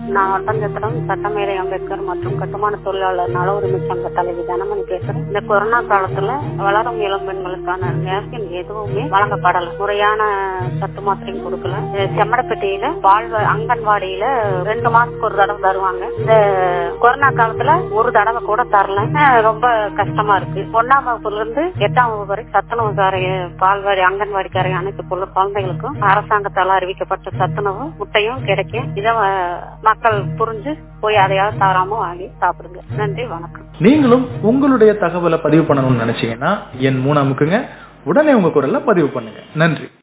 நான் ஒட்டஞ்சத்திரம் சட்டமேதை அம்பேத்கர் மற்றும் கட்டுமான தொழிலாளர் நல உரிமை சங்க தலைவி தனமணி பேசுறேன் இந்த கொரோனா காலத்துல வளரும் இளம் பெண்களுக்கான நேரத்தில் எதுவுமே வழங்கப்படல முறையான சத்து மாத்திரையும் கொடுக்கல இது செம்மடப்பட்டியில வாழ்வ அங்கன்வாடியில ரெண்டு மாசத்துக்கு ஒரு தடவை தருவாங்க இந்த கொரோனா காலத்துல ஒரு தடவை கூட தரல அஹ் ரொம்ப கஷ்டமா இருக்கு ஒன்னாம் வகுப்புல இருந்து எட்டாம் வகுப்பு வரை சத்துணவுக்காரைய பால்வாடி அங்கன்வாடிக்காரை அனைத்து குழ- குழந்தைகளுக்கும் அரசாங்கத்தால் அறிவிக்கப்பட்ட சத்துணவு முட்டையும் கிடைக்கும் இதை அஹ், மக்கள் புரிஞ்சு போய் அதையாவது தவறாம வாங்கி சாப்பிடுங்க நன்றி வணக்கம் நீங்களும் உங்களுடைய தகவலை பதிவு பண்ணணும்னு நினைச்சீங்கன்னா என் மூணு அமுக்குங்க உடனே உங்க குரல்ல பதிவு பண்ணுங்க நன்றி